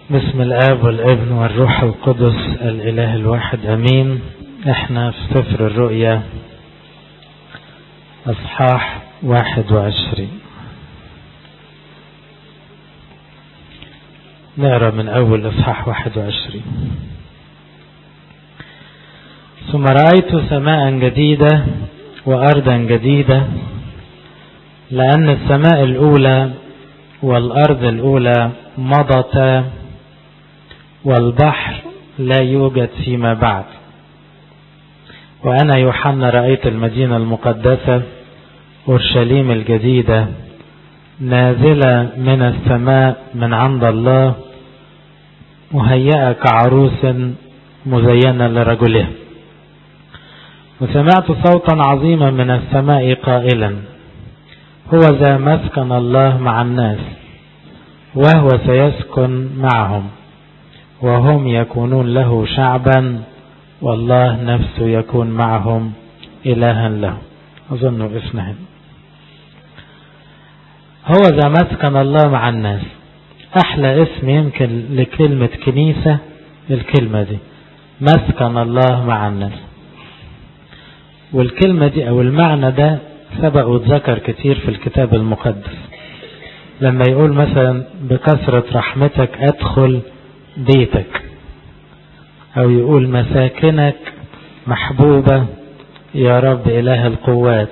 بسم الآب والابن والروح القدس الإله الواحد أمين احنا في سفر الرؤيا أصحاح واحد وعشرين نقرأ من أول أصحاح واحد وعشرين ثم رأيت سماء جديدة وأرضا جديدة لأن السماء الأولى والأرض الأولى مضتا والبحر لا يوجد فيما بعد وأنا يوحنا رأيت المدينة المقدسة أورشليم الجديدة نازلة من السماء من عند الله مهيئة كعروس مزينة لرجله وسمعت صوتا عظيما من السماء قائلا هو ذا مسكن الله مع الناس وهو سيسكن معهم وهم يكونون له شعبا والله نفسه يكون معهم إلها له أظن وقفنا هنا هو ذا مسكن الله مع الناس أحلى اسم يمكن لكلمة كنيسة الكلمة دي مسكن الله مع الناس والكلمة دي أو المعنى ده سبق واتذكر كتير في الكتاب المقدس لما يقول مثلا بكثرة رحمتك أدخل بيتك أو يقول مساكنك محبوبة يا رب إله القوات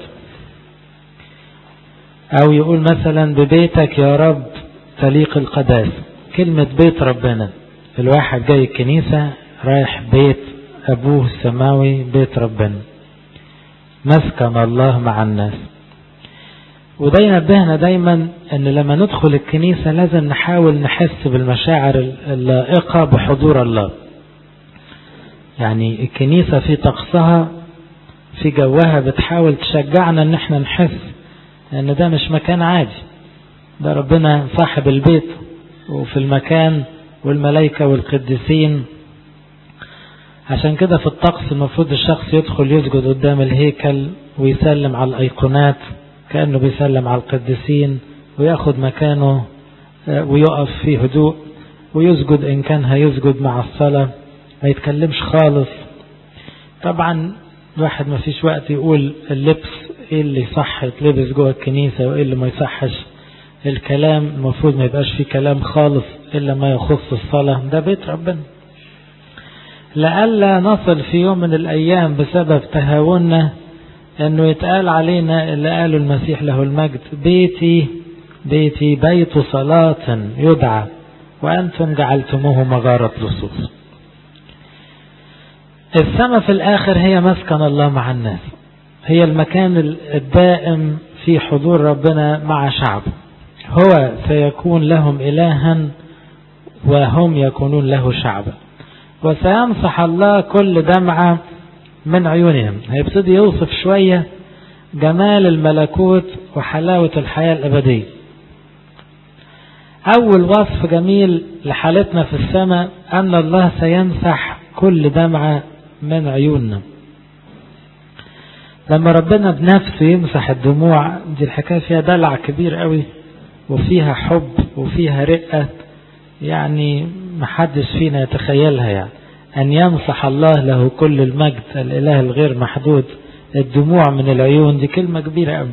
أو يقول مثلا ببيتك يا رب تليق القداسة كلمة بيت ربنا الواحد جاي الكنيسة رايح بيت أبوه السماوي بيت ربنا مسكن الله مع الناس وده ينبهنا دايما ان لما ندخل الكنيسة لازم نحاول نحس بالمشاعر اللائقة بحضور الله يعني الكنيسة في طقسها في جوها بتحاول تشجعنا ان احنا نحس ان ده مش مكان عادي ده ربنا صاحب البيت وفي المكان والملائكة والقديسين عشان كده في الطقس المفروض الشخص يدخل يسجد قدام الهيكل ويسلم على الايقونات كأنه بيسلم على القديسين وياخد مكانه ويقف في هدوء ويسجد إن كان هيسجد مع الصلاة ما يتكلمش خالص طبعا الواحد ما فيش وقت يقول اللبس ايه اللي صح يتلبس جوه الكنيسة وايه اللي ما يصحش الكلام المفروض ما يبقاش فيه كلام خالص إلا ما يخص الصلاة ده بيت ربنا لألا نصل في يوم من الأيام بسبب تهاوننا انه يتقال علينا اللي قاله المسيح له المجد بيتي بيتي بيت صلاة يدعى وأنتم جعلتموه مغارة لصوص السماء في الآخر هي مسكن الله مع الناس هي المكان الدائم في حضور ربنا مع شعبه هو سيكون لهم إلها وهم يكونون له شعبا وسيمسح الله كل دمعة من عيونهم هيبتدي يوصف شوية جمال الملكوت وحلاوة الحياة الأبدية أول وصف جميل لحالتنا في السماء أن الله سيمسح كل دمعة من عيوننا لما ربنا بنفسه يمسح الدموع دي الحكاية فيها دلع كبير قوي وفيها حب وفيها رقة يعني محدش فينا يتخيلها يعني أن يمسح الله له كل المجد الإله الغير محدود الدموع من العيون دي كلمة كبيرة قوي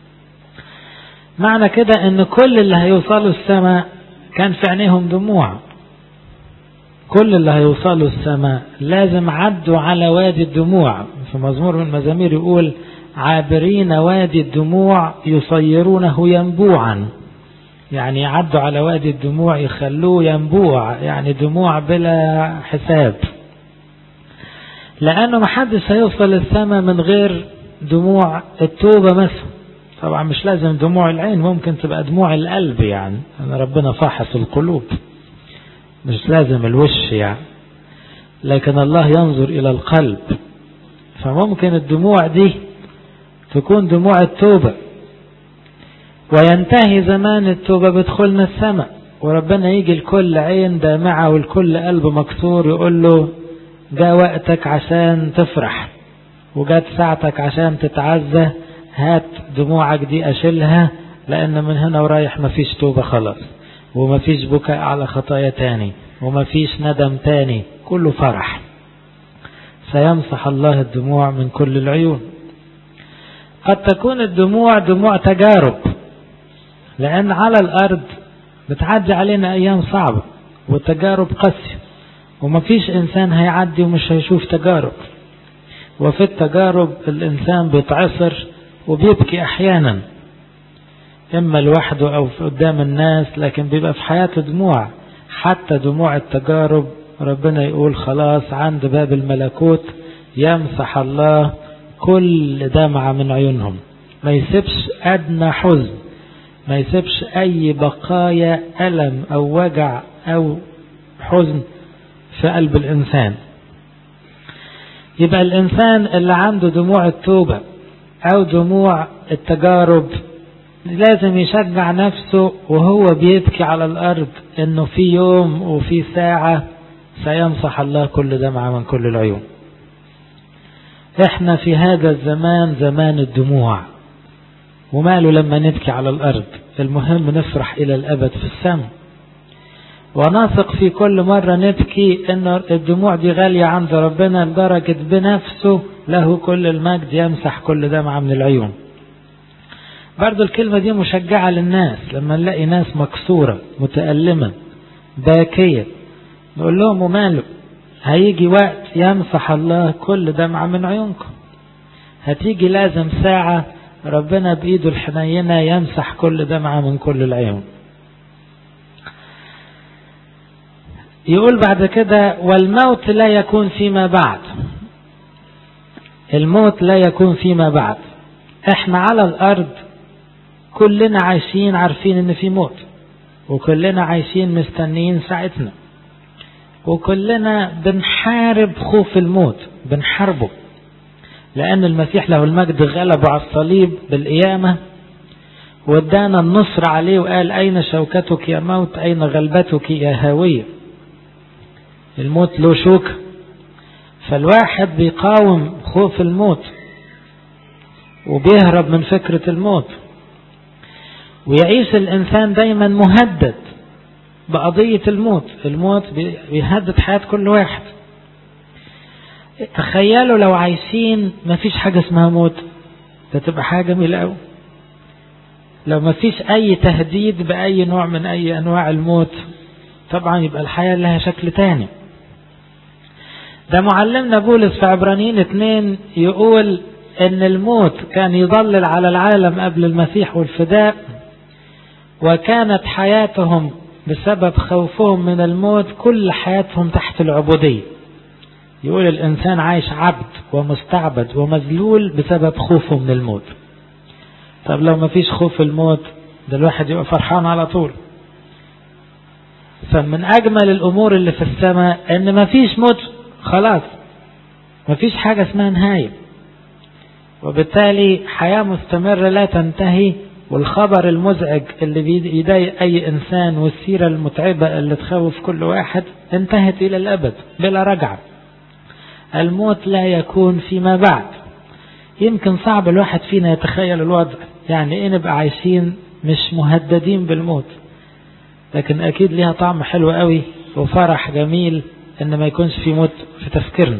معنى كده أن كل اللي هيوصلوا السماء كان في عينيهم دموع كل اللي هيوصلوا السماء لازم عدوا على وادي الدموع في مزمور من المزامير يقول عابرين وادي الدموع يصيرونه ينبوعا يعني يعدوا على وادي الدموع يخلوه ينبوع يعني دموع بلا حساب لأنه محدش هيوصل السماء من غير دموع التوبة مثلا طبعا مش لازم دموع العين ممكن تبقى دموع القلب يعني أنا ربنا فاحص القلوب مش لازم الوش يعني لكن الله ينظر إلى القلب فممكن الدموع دي تكون دموع التوبة وينتهي زمان التوبة بدخلنا السماء وربنا يجي لكل عين دامعة والكل قلب مكسور يقول له جاء وقتك عشان تفرح وجات ساعتك عشان تتعزى هات دموعك دي أشيلها لأن من هنا ورايح مفيش توبة خلاص ومفيش بكاء على خطايا تاني ومفيش ندم تاني كله فرح سيمسح الله الدموع من كل العيون قد تكون الدموع دموع تجارب لأن على الأرض بتعدي علينا أيام صعبة والتجارب قاسية ومفيش إنسان هيعدي ومش هيشوف تجارب وفي التجارب الإنسان بيتعصر وبيبكي أحيانا إما لوحده أو قدام الناس لكن بيبقى في حياته دموع حتى دموع التجارب ربنا يقول خلاص عند باب الملكوت يمسح الله كل دمعة من عيونهم ما يسيبش أدنى حزن ما يسيبش أي بقايا ألم أو وجع أو حزن في قلب الإنسان يبقى الإنسان اللي عنده دموع التوبة أو دموع التجارب لازم يشجع نفسه وهو بيبكي على الأرض إنه في يوم وفي ساعة سيمسح الله كل دمعة من كل العيون احنا في هذا الزمان زمان الدموع وماله لما نبكي على الأرض المهم نفرح إلى الأبد في السماء ونثق في كل مرة نبكي ان الدموع دي غالية عند ربنا لدرجة بنفسه له كل المجد يمسح كل دمعة من العيون برضو الكلمة دي مشجعة للناس لما نلاقي ناس مكسورة متألمة باكية نقول لهم وماله هيجي وقت يمسح الله كل دمعة من عيونكم هتيجي لازم ساعة ربنا بإيده الحنينة يمسح كل دمعة من كل العيون يقول بعد كده والموت لا يكون فيما بعد الموت لا يكون فيما بعد احنا على الارض كلنا عايشين عارفين ان في موت وكلنا عايشين مستنيين ساعتنا وكلنا بنحارب خوف الموت بنحاربه لأن المسيح له المجد غلبه على الصليب بالقيامة وادانا النصر عليه وقال أين شوكتك يا موت أين غلبتك يا هاوية الموت له شوك فالواحد بيقاوم خوف الموت وبيهرب من فكرة الموت ويعيش الإنسان دايما مهدد بقضية الموت الموت بيهدد حياة كل واحد تخيلوا لو عايشين ما فيش حاجة اسمها موت ده تبقى حاجة جميلة قوي لو ما فيش أي تهديد بأي نوع من أي أنواع الموت طبعا يبقى الحياة لها شكل تاني ده معلمنا بولس في عبرانيين اتنين يقول ان الموت كان يضلل على العالم قبل المسيح والفداء وكانت حياتهم بسبب خوفهم من الموت كل حياتهم تحت العبودية يقول الإنسان عايش عبد ومستعبد ومذلول بسبب خوفه من الموت طب لو ما فيش خوف الموت ده الواحد يبقى فرحان على طول فمن أجمل الأمور اللي في السماء إن ما فيش موت خلاص ما فيش حاجة اسمها نهاية وبالتالي حياة مستمرة لا تنتهي والخبر المزعج اللي بيضايق أي إنسان والسيرة المتعبة اللي تخوف كل واحد انتهت إلى الأبد بلا رجعة الموت لا يكون فيما بعد يمكن صعب الواحد فينا يتخيل الوضع يعني ايه نبقى عايشين مش مهددين بالموت لكن اكيد ليها طعم حلو قوي وفرح جميل ان ما يكونش في موت في تفكيرنا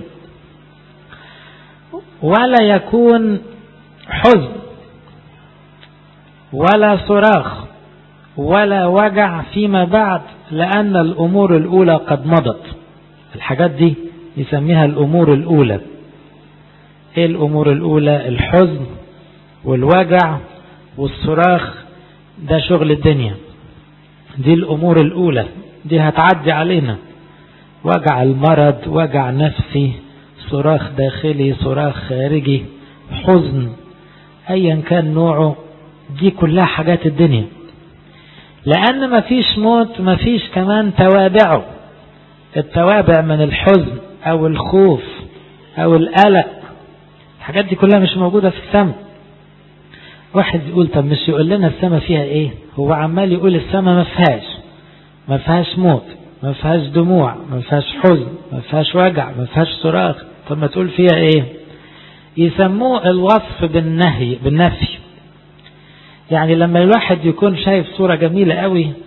ولا يكون حزن ولا صراخ ولا وجع فيما بعد لأن الأمور الأولى قد مضت الحاجات دي يسميها الأمور الأولى إيه الأمور الأولى الحزن والوجع والصراخ ده شغل الدنيا دي الأمور الأولى دي هتعدي علينا وجع المرض وجع نفسي صراخ داخلي صراخ خارجي حزن أيا كان نوعه دي كلها حاجات الدنيا لأن مفيش موت مفيش كمان توابعه التوابع من الحزن أو الخوف أو القلق الحاجات دي كلها مش موجودة في السماء واحد يقول طب مش يقول لنا السماء فيها ايه هو عمال يقول السماء ما فيهاش ما فيهاش موت ما فيهاش دموع ما فيهاش حزن ما فيهاش وجع ما فيهاش صراخ طب ما تقول فيها ايه يسموه الوصف بالنهي بالنفي يعني لما الواحد يكون شايف صورة جميلة قوي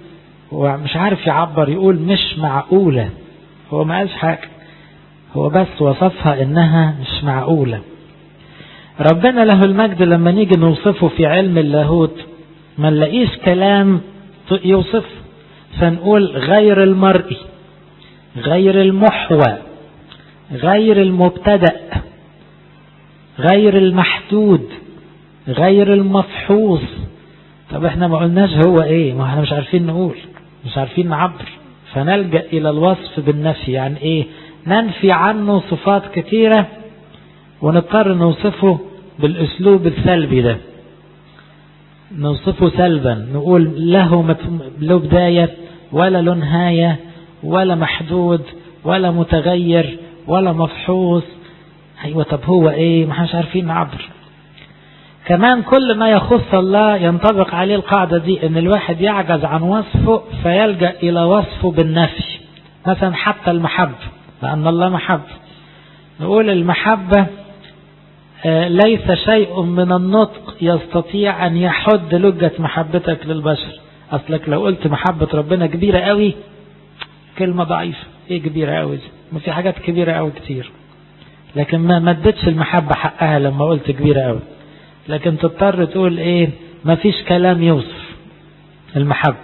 ومش عارف يعبر يقول مش معقولة هو ما قالش حاجة هو بس وصفها انها مش معقولة ربنا له المجد لما نيجي نوصفه في علم اللاهوت ما نلاقيش كلام يوصف فنقول غير المرئي غير المحوى غير المبتدأ غير المحدود غير المفحوص طب احنا ما قلناش هو ايه ما احنا مش عارفين نقول مش عارفين نعبر فنلجأ الى الوصف بالنفي يعني ايه ننفي عنه صفات كثيرة ونضطر نوصفه بالاسلوب السلبي ده نوصفه سلبا نقول له له بداية ولا له نهاية ولا محدود ولا متغير ولا مفحوص ايوه طب هو ايه ما احناش عارفين نعبر كمان كل ما يخص الله ينطبق عليه القاعدة دي ان الواحد يعجز عن وصفه فيلجأ الى وصفه بالنفي مثلا حتى المحبة لان الله محبة نقول المحبة ليس شيء من النطق يستطيع ان يحد لجة محبتك للبشر اصلك لو قلت محبة ربنا كبيرة قوي كلمة ضعيفة ايه كبيرة قوي ما في حاجات كبيرة قوي كتير لكن ما ما ادتش المحبة حقها لما قلت كبيرة قوي لكن تضطر تقول ايه ما فيش كلام يوصف المحبة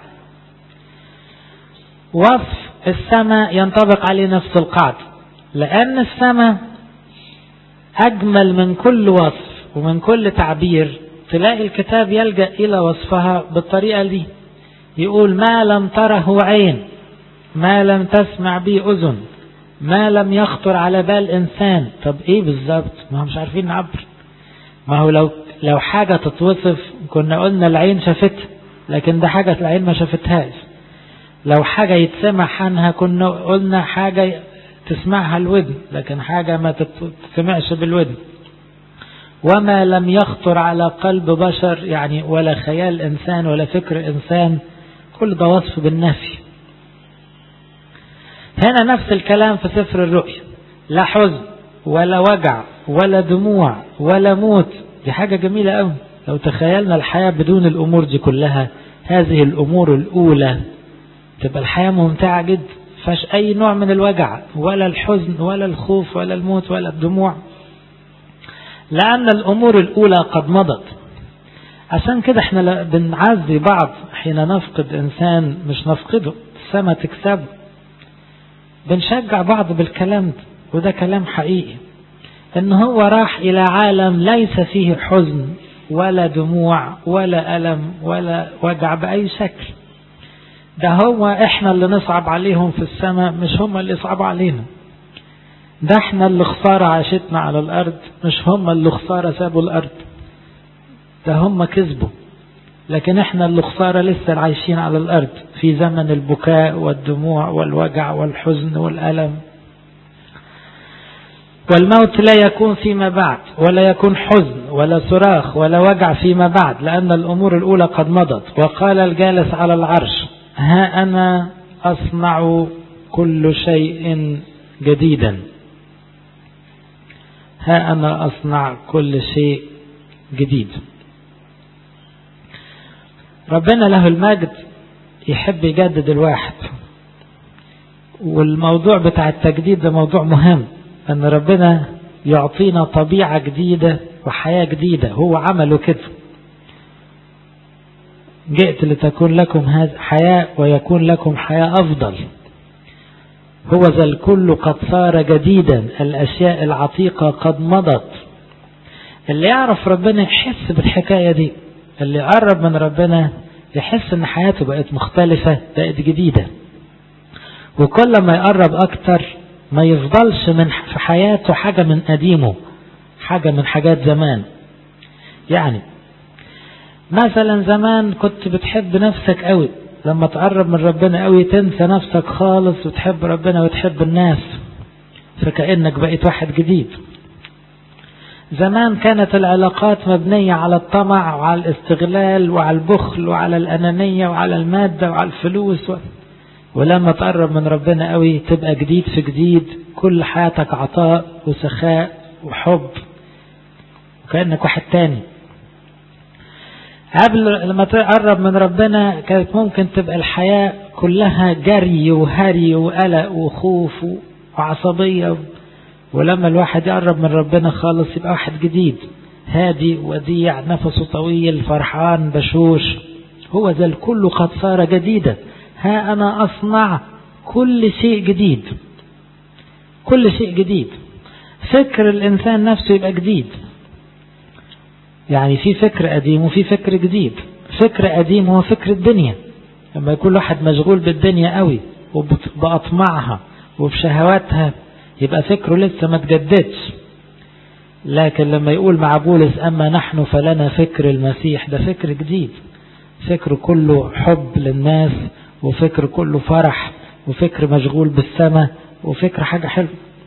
وصف السماء ينطبق عليه نفس القاعدة لأن السماء أجمل من كل وصف ومن كل تعبير تلاقي الكتاب يلجأ إلى وصفها بالطريقة دي يقول ما لم تره عين ما لم تسمع به أذن ما لم يخطر على بال إنسان طب إيه بالظبط ما هم مش عارفين نعبر ما هو لو لو حاجة تتوصف كنا قلنا العين شافتها لكن ده حاجة العين ما شافتهاش لو حاجة يتسمع عنها كنا قلنا حاجة تسمعها الودن لكن حاجة ما تسمعش بالودن وما لم يخطر على قلب بشر يعني ولا خيال إنسان ولا فكر إنسان كل ده وصف بالنفي هنا نفس الكلام في سفر الرؤيا لا حزن ولا وجع ولا دموع ولا موت دي حاجة جميلة قوي لو تخيلنا الحياة بدون الأمور دي كلها هذه الأمور الأولى تبقى الحياة ممتعة جدا فاش أي نوع من الوجع ولا الحزن ولا الخوف ولا الموت ولا الدموع لأن الأمور الأولى قد مضت عشان كده احنا بنعزي بعض حين نفقد إنسان مش نفقده السما تكسبه بنشجع بعض بالكلام ده وده كلام حقيقي ان هو راح الى عالم ليس فيه حزن ولا دموع ولا ألم ولا وجع بأي شكل ده هو احنا اللي نصعب عليهم في السماء مش هم اللي يصعبوا علينا ده احنا اللي خسارة عاشتنا على الأرض مش هم اللي خسارة سابوا الأرض ده هم كذبوا لكن احنا اللي خسارة لسه عايشين على الأرض في زمن البكاء والدموع والوجع والحزن والألم والموت لا يكون فيما بعد ولا يكون حزن ولا صراخ ولا وجع فيما بعد لأن الأمور الأولى قد مضت وقال الجالس على العرش ها أنا أصنع كل شيء جديدا ها أنا أصنع كل شيء جديد ربنا له المجد يحب يجدد الواحد والموضوع بتاع التجديد ده موضوع مهم ان ربنا يعطينا طبيعة جديدة وحياة جديدة هو عمله كده جئت لتكون لكم هذه حياة ويكون لكم حياة أفضل هو ذا الكل قد صار جديدا الأشياء العتيقة قد مضت اللي يعرف ربنا يحس بالحكاية دي اللي يقرب من ربنا يحس ان حياته بقت مختلفة بقت جديدة وكل ما يقرب اكتر ما يفضلش من في حياته حاجة من قديمه حاجة من حاجات زمان يعني مثلا زمان كنت بتحب نفسك قوي لما تقرب من ربنا قوي تنسى نفسك خالص وتحب ربنا وتحب الناس فكأنك بقيت واحد جديد زمان كانت العلاقات مبنية على الطمع وعلى الاستغلال وعلى البخل وعلى الأنانية وعلى المادة وعلى الفلوس و... ولما تقرب من ربنا قوي تبقى جديد في جديد كل حياتك عطاء وسخاء وحب وكأنك واحد تاني قبل لما تقرب من ربنا كانت ممكن تبقى الحياة كلها جري وهري وقلق وخوف وعصبية ولما الواحد يقرب من ربنا خالص يبقى واحد جديد هادي وديع نفسه طويل فرحان بشوش هو ذا الكل قد صار جديدا ها أنا أصنع كل شيء جديد كل شيء جديد فكر الإنسان نفسه يبقى جديد يعني في فكر قديم وفي فكر جديد فكر قديم هو فكر الدنيا لما يكون واحد مشغول بالدنيا قوي وبأطماعها وبشهواتها يبقى فكره لسه ما تجددش لكن لما يقول مع بولس أما نحن فلنا فكر المسيح ده فكر جديد فكر كله حب للناس وفكر كله فرح وفكر مشغول بالسماء وفكر حاجة حلوة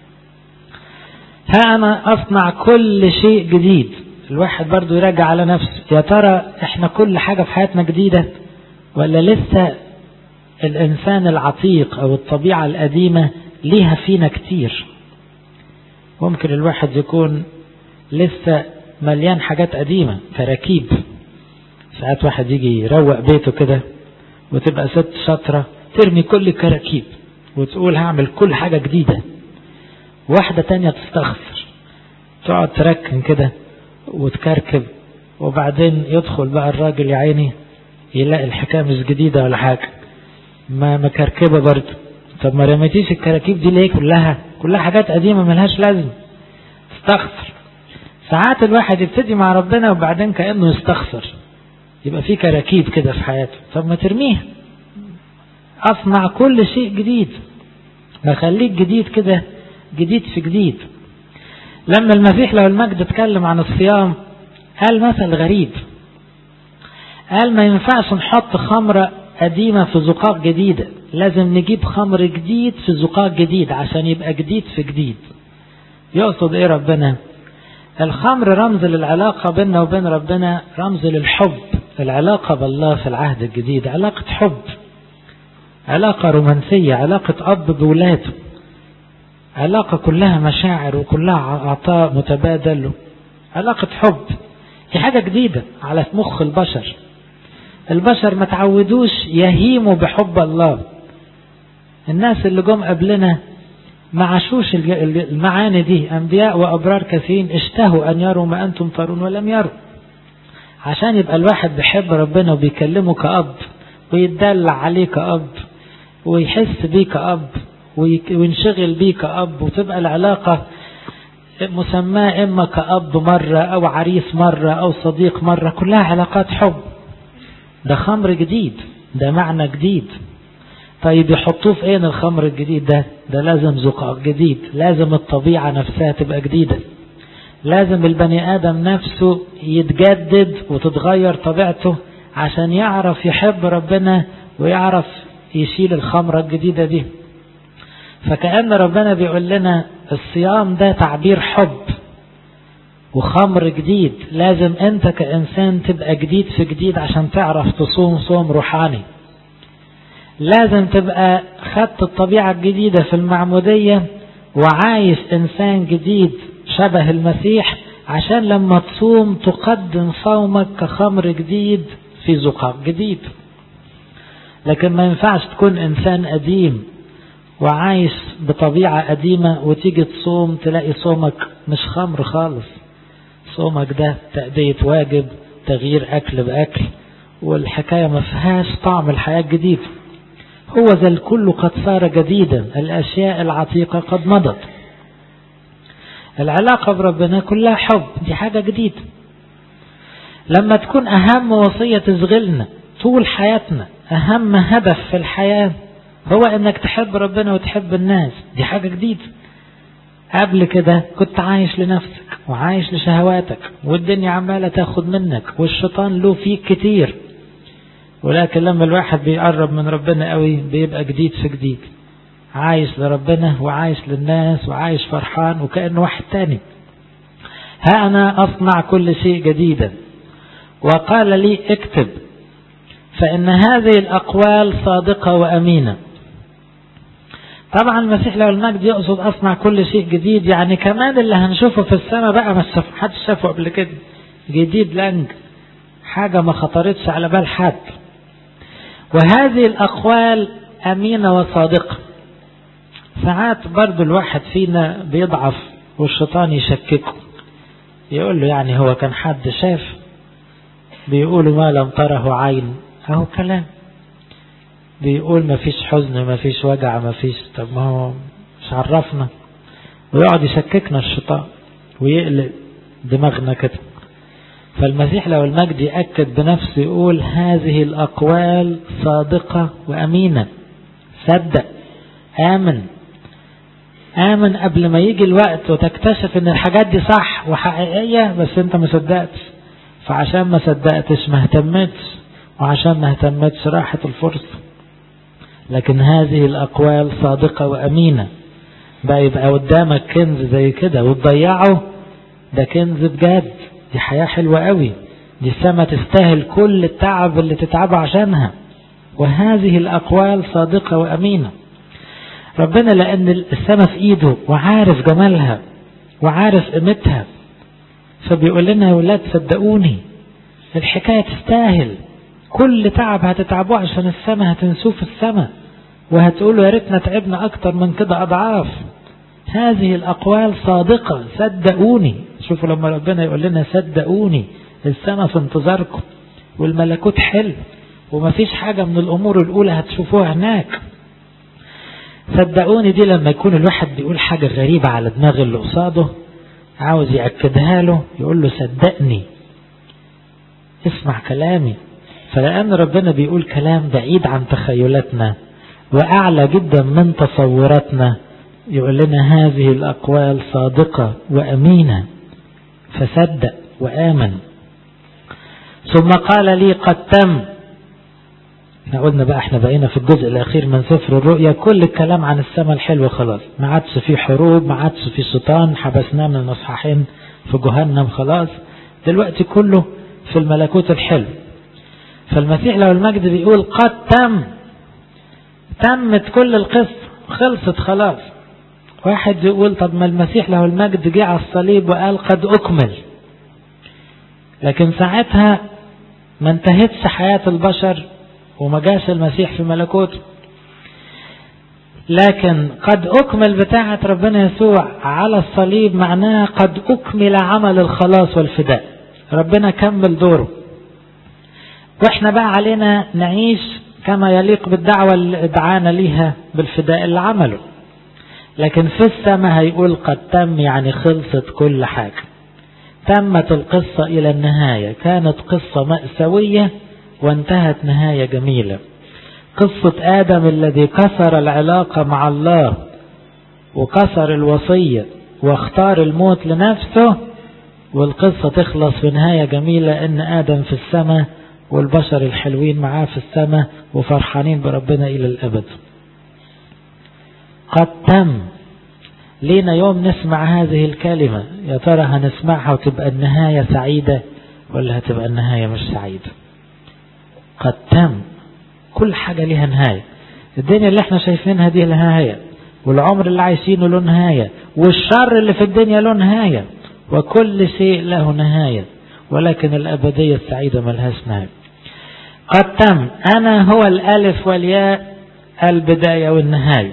ها أنا أصنع كل شيء جديد الواحد برضو يراجع على نفسه يا ترى احنا كل حاجة في حياتنا جديدة ولا لسه الإنسان العتيق أو الطبيعة القديمة ليها فينا كتير ممكن الواحد يكون لسه مليان حاجات قديمة كراكيب ساعات واحد يجي يروق بيته كده وتبقى ست شاطرة ترمي كل الكراكيب وتقول هعمل كل حاجة جديدة واحدة تانية تستخسر تقعد تركن كده وتكركب وبعدين يدخل بقى الراجل يا عيني يلاقي الحكاية مش جديدة ولا حاجة ما مكركبة برضه طب ما رميتيش الكراكيب دي ليه كلها كلها حاجات قديمة ملهاش لازم تستخسر ساعات الواحد يبتدي مع ربنا وبعدين كأنه يستخسر يبقى في كراكيب كده في حياته طب ما ترميها أصنع كل شيء جديد ما خليك جديد كده جديد في جديد لما المسيح لو المجد اتكلم عن الصيام قال مثل غريب قال ما ينفعش نحط خمرة قديمة في زقاق جديدة لازم نجيب خمر جديد في زقاق جديد عشان يبقى جديد في جديد يقصد ايه ربنا الخمر رمز للعلاقة بيننا وبين ربنا رمز للحب العلاقة بالله في العهد الجديد علاقة حب علاقة رومانسية علاقة أب بولاده علاقة كلها مشاعر وكلها عطاء متبادل علاقة حب دي حاجة جديدة على مخ البشر البشر ما تعودوش يهيموا بحب الله الناس اللي جم قبلنا ما عاشوش المعاني دي أنبياء وأبرار كثيرين اشتهوا أن يروا ما أنتم ترون ولم يروا عشان يبقى الواحد بيحب ربنا وبيكلمه كأب ويتدلع عليه كأب ويحس بيه كأب وينشغل بيه كأب وتبقى العلاقة مسماه إما كأب مرة أو عريس مرة أو صديق مرة كلها علاقات حب ده خمر جديد ده معنى جديد طيب يحطوه في ايه الخمر الجديد ده ده لازم زقاق جديد لازم الطبيعة نفسها تبقى جديدة لازم البني آدم نفسه يتجدد وتتغير طبيعته عشان يعرف يحب ربنا ويعرف يشيل الخمرة الجديدة دي فكأن ربنا بيقول لنا الصيام ده تعبير حب وخمر جديد لازم انت كإنسان تبقى جديد في جديد عشان تعرف تصوم صوم روحاني لازم تبقى خدت الطبيعة الجديدة في المعمودية وعايش إنسان جديد شبه المسيح عشان لما تصوم تقدم صومك كخمر جديد في زقاق جديد لكن ما ينفعش تكون إنسان قديم وعايش بطبيعة قديمة وتيجي تصوم تلاقي صومك مش خمر خالص صومك ده تأدية واجب تغيير أكل بأكل والحكاية ما فيهاش طعم الحياة الجديد هو ذا الكل قد صار جديدا الأشياء العتيقة قد مضت العلاقة بربنا كلها حب دي حاجة جديدة لما تكون أهم وصية تشغلنا طول حياتنا أهم هدف في الحياة هو أنك تحب ربنا وتحب الناس دي حاجة جديدة قبل كده كنت عايش لنفسك وعايش لشهواتك والدنيا عمالة تاخد منك والشيطان له فيك كتير ولكن لما الواحد بيقرب من ربنا قوي بيبقى جديد في جديد عايش لربنا وعايش للناس وعايش فرحان وكأنه واحد تاني ها أنا أصنع كل شيء جديدا وقال لي اكتب فإن هذه الأقوال صادقة وأمينة طبعا المسيح لو المجد يقصد أصنع كل شيء جديد يعني كمان اللي هنشوفه في السماء بقى ما حدش شافه قبل كده جديد لانج حاجة ما خطرتش على بال حد وهذه الأقوال أمينة وصادقة ساعات برضو الواحد فينا بيضعف والشيطان يشككه يقول له يعني هو كان حد شاف بيقولوا ما لم تره عين اهو كلام بيقول ما فيش حزن ما فيش وجع ما فيش طب ما هو مش عرفنا ويقعد يشككنا الشيطان ويقلق دماغنا كده فالمسيح لو المجد يأكد بنفسه يقول هذه الأقوال صادقة وأمينة صدق آمن آمن قبل ما يجي الوقت وتكتشف ان الحاجات دي صح وحقيقية بس انت ما صدقتش فعشان ما صدقتش ما اهتمتش وعشان ما اهتمتش راحت الفرصة لكن هذه الأقوال صادقة وأمينة بقى يبقى قدامك كنز زي كده وتضيعه ده كنز بجد دي حياة حلوة قوي دي السما تستاهل كل التعب اللي تتعبه عشانها وهذه الأقوال صادقة وأمينة ربنا لأن السما في إيده وعارف جمالها وعارف قيمتها فبيقول لنا يا ولاد صدقوني الحكاية تستاهل كل تعب هتتعبوه عشان السما هتنسوه في السما وهتقولوا يا ريتنا تعبنا أكتر من كده أضعاف هذه الأقوال صادقة صدقوني شوفوا لما ربنا يقول لنا صدقوني السما في انتظاركم والملكوت حلو ومفيش حاجة من الأمور الأولى هتشوفوها هناك صدقوني دي لما يكون الواحد بيقول حاجة غريبة على دماغ اللي قصاده عاوز يأكدها له يقول له صدقني اسمع كلامي فلأن ربنا بيقول كلام بعيد عن تخيلاتنا وأعلى جدا من تصوراتنا يقول لنا هذه الأقوال صادقة وأمينة فصدق وآمن ثم قال لي قد تم احنا قلنا بقى احنا بقينا في الجزء الاخير من سفر الرؤيا كل الكلام عن السماء الحلوة خلاص ما عادش في حروب ما عادش في شيطان حبسناه من اصحاحين في جهنم خلاص دلوقتي كله في الملكوت الحلو فالمسيح لو المجد بيقول قد تم تمت كل القصة خلصت خلاص واحد يقول طب ما المسيح له المجد جه على الصليب وقال قد أكمل لكن ساعتها ما انتهتش حياة البشر وما جاش المسيح في ملكوته لكن قد أكمل بتاعة ربنا يسوع على الصليب معناها قد أكمل عمل الخلاص والفداء ربنا كمل دوره واحنا بقى علينا نعيش كما يليق بالدعوة اللي دعانا ليها بالفداء اللي عمله لكن في السماء هيقول قد تم يعني خلصت كل حاجة تمت القصة إلى النهاية كانت قصة مأساوية وانتهت نهاية جميلة قصة آدم الذي كسر العلاقة مع الله وكسر الوصية واختار الموت لنفسه والقصة تخلص في نهاية جميلة ان آدم في السماء والبشر الحلوين معاه في السماء وفرحانين بربنا إلى الأبد قد تم لينا يوم نسمع هذه الكلمة يا ترى هنسمعها وتبقى النهاية سعيدة ولا هتبقى النهاية مش سعيدة قد تم كل حاجة لها نهاية الدنيا اللي احنا شايفينها دي لها نهاية والعمر اللي عايشينه له نهاية والشر اللي في الدنيا له نهاية وكل شيء له نهاية ولكن الأبدية السعيدة ملهاش نهاية قد تم أنا هو الألف والياء البداية والنهاية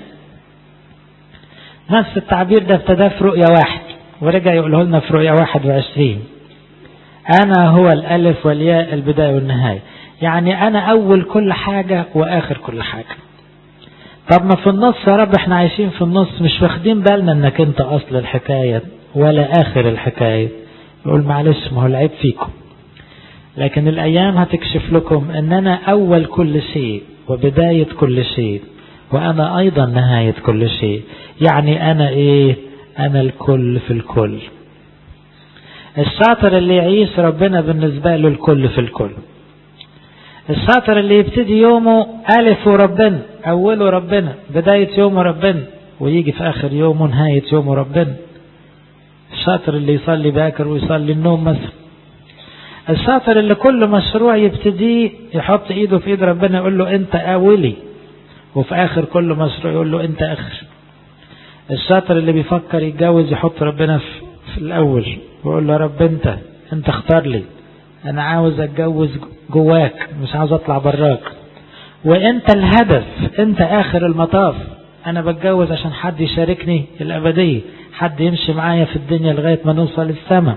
نفس التعبير ده ابتدى في رؤية واحد ورجع يقوله لنا في رؤية واحد وعشرين أنا هو الألف والياء البداية والنهاية يعني أنا أول كل حاجة وآخر كل حاجة طب ما في النص يا رب احنا عايشين في النص مش واخدين بالنا انك انت أصل الحكاية ولا آخر الحكاية يقول معلش ما هو العيب فيكم لكن الأيام هتكشف لكم أن أنا أول كل شيء وبداية كل شيء وأنا أيضا نهاية كل شيء يعني أنا إيه أنا الكل في الكل الشاطر اللي يعيش ربنا بالنسبة له الكل في الكل الشاطر اللي يبتدي يومه ألف ربنا أوله ربنا بداية يومه ربنا ويجي في آخر يومه نهاية يومه ربنا الشاطر اللي يصلي باكر ويصلي النوم مثلا الشاطر اللي كل مشروع يبتديه يحط ايده في ايد ربنا يقول له انت اولي وفي اخر كل مشروع يقول له انت اخر الشاطر اللي بيفكر يتجوز يحط ربنا في, في الاول ويقول له يا رب انت انت اختار لي انا عاوز اتجوز جواك مش عاوز اطلع براك وانت الهدف انت اخر المطاف انا بتجوز عشان حد يشاركني الابدية حد يمشي معايا في الدنيا لغاية ما نوصل للسماء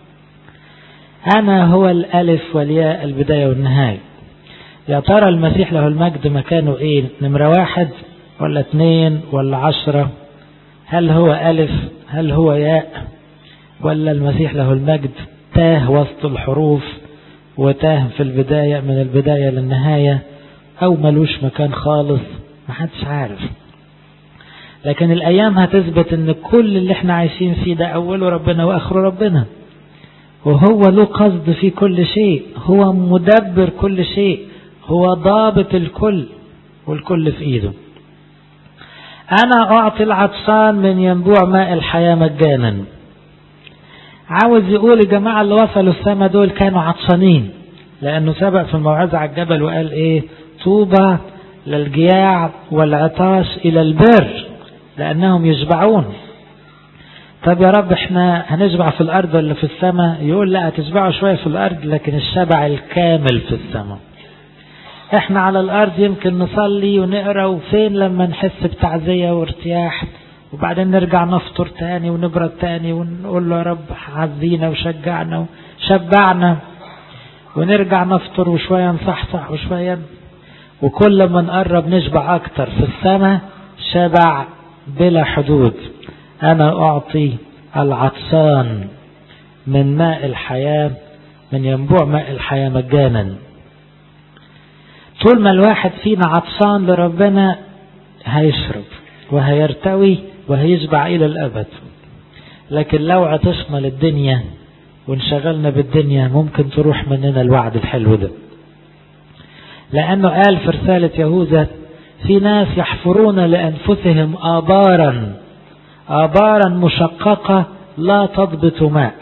انا هو الالف والياء البداية والنهاية يا ترى المسيح له المجد مكانه ايه نمرة واحد ولا اتنين ولا عشرة هل هو الف هل هو ياء ولا المسيح له المجد تاه وسط الحروف وتاه في البداية من البداية للنهاية او ملوش مكان خالص محدش عارف لكن الايام هتثبت ان كل اللي احنا عايشين فيه ده اوله ربنا واخره ربنا وهو له قصد في كل شيء هو مدبر كل شيء هو ضابط الكل والكل في ايده انا اعطي العطشان من ينبوع ماء الحياة مجانا عاوز يقول يا جماعة اللي وصلوا السما دول كانوا عطشانين لانه سبق في الموعظة على الجبل وقال ايه طوبى للجياع والعطاش الى البر لانهم يشبعون طب يا رب احنا هنشبع في الارض ولا في السماء يقول لا هتشبعوا شوية في الارض لكن الشبع الكامل في السماء احنا على الارض يمكن نصلي ونقرا وفين لما نحس بتعزية وارتياح وبعدين نرجع نفطر تاني ونبرد تاني ونقول له يا رب عزينا وشجعنا وشبعنا ونرجع نفطر وشوية نصحصح وشوية وكل ما نقرب نشبع اكتر في السماء شبع بلا حدود انا اعطي العطشان من ماء الحياة من ينبوع ماء الحياة مجانا طول ما الواحد فينا عطشان لربنا هيشرب وهيرتوي وهيشبع إلى الأبد لكن لو عطشنا للدنيا وانشغلنا بالدنيا ممكن تروح مننا الوعد الحلو ده لأنه قال في رسالة يهوذا في ناس يحفرون لأنفسهم آبارا آبارا مشققة لا تضبط ماء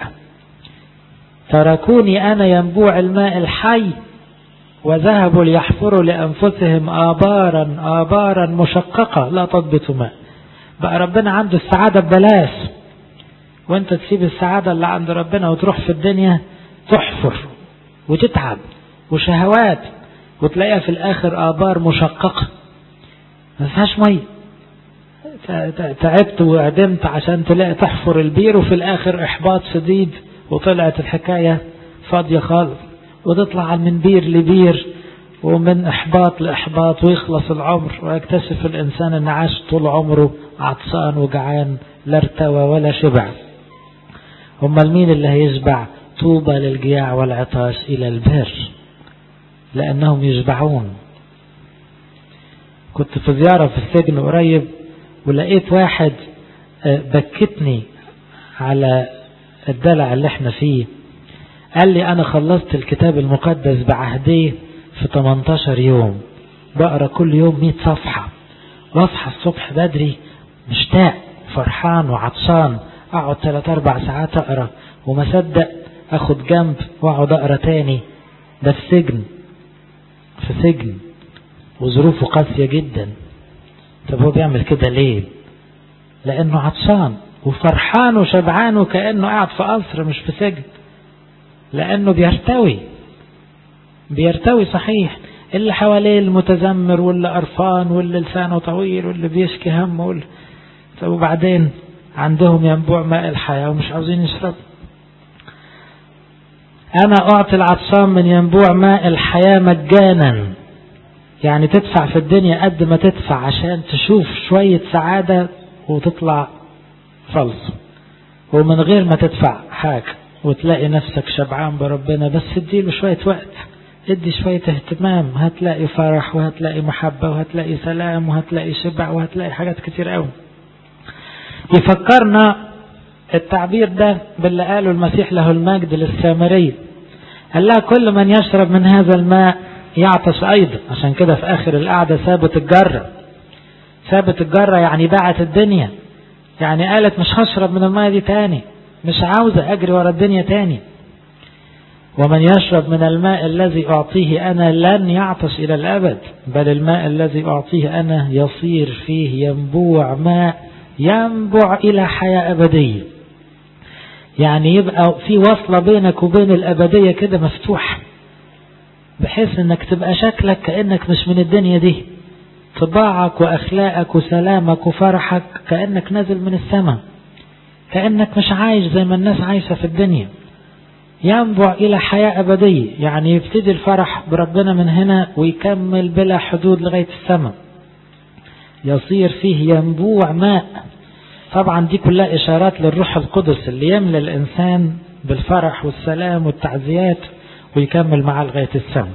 تركوني أنا ينبوع الماء الحي وذهبوا ليحفروا لأنفسهم آبارا آبارا مشققة لا تضبط ماء بقى ربنا عنده السعادة ببلاش وانت تسيب السعادة اللي عند ربنا وتروح في الدنيا تحفر وتتعب وشهوات وتلاقيها في الآخر آبار مشققة ما فيهاش مية تعبت وعدمت عشان تلاقي تحفر البير وفي الآخر إحباط شديد وطلعت الحكاية فاضية خالص وتطلع من بير لبير ومن إحباط لإحباط ويخلص العمر ويكتشف الإنسان أن عاش طول عمره عطسان وجعان لا ارتوى ولا شبع أمال مين اللي هيشبع طوبى للجياع والعطاش إلى البر لأنهم يشبعون كنت في زيارة في السجن قريب ولقيت واحد بكتني على الدلع اللي احنا فيه قال لي انا خلصت الكتاب المقدس بعهديه في 18 يوم بقرا كل يوم 100 صفحة واصحى الصبح بدري مشتاق فرحان وعطشان اقعد 3 4 ساعات اقرا وما صدق اخد جنب واقعد اقرا تاني ده في سجن في سجن وظروفه قاسية جدا طب هو بيعمل كده ليه لانه عطشان وفرحان وشبعان وكأنه قاعد في قصر مش في سجن لأنه بيرتوي بيرتوي صحيح اللي حواليه المتذمر واللي قرفان واللي لسانه طويل واللي بيشكي هم واللي طب وبعدين عندهم ينبوع ماء الحياة ومش عاوزين يشرب أنا أعطي العطشان من ينبوع ماء الحياة مجانا يعني تدفع في الدنيا قد ما تدفع عشان تشوف شوية سعادة وتطلع فلس ومن غير ما تدفع حاجة وتلاقي نفسك شبعان بربنا بس اديله شوية وقت ادي شوية اهتمام هتلاقي فرح وهتلاقي محبة وهتلاقي سلام وهتلاقي شبع وهتلاقي حاجات كتير قوي يفكرنا التعبير ده باللي قاله المسيح له المجد للسامرية قال لها كل من يشرب من هذا الماء يعطش أيضا عشان كده في آخر القعدة سابت الجرة سابت الجرة يعني باعت الدنيا يعني قالت مش هشرب من الماء دي تاني مش عاوزة أجري ورا الدنيا تاني ومن يشرب من الماء الذي أعطيه أنا لن يعطش إلى الأبد بل الماء الذي أعطيه أنا يصير فيه ينبوع ماء ينبع إلى حياة أبدية يعني يبقى في وصلة بينك وبين الأبدية كده مفتوحة بحيث انك تبقى شكلك كأنك مش من الدنيا دي طباعك واخلاقك وسلامك وفرحك كأنك نازل من السماء كأنك مش عايش زي ما الناس عايشة في الدنيا ينبع إلى حياة أبدية يعني يبتدي الفرح بربنا من هنا ويكمل بلا حدود لغاية السماء يصير فيه ينبوع ماء طبعا دي كلها إشارات للروح القدس اللي يملى الإنسان بالفرح والسلام والتعزيات ويكمل معاه لغاية السماء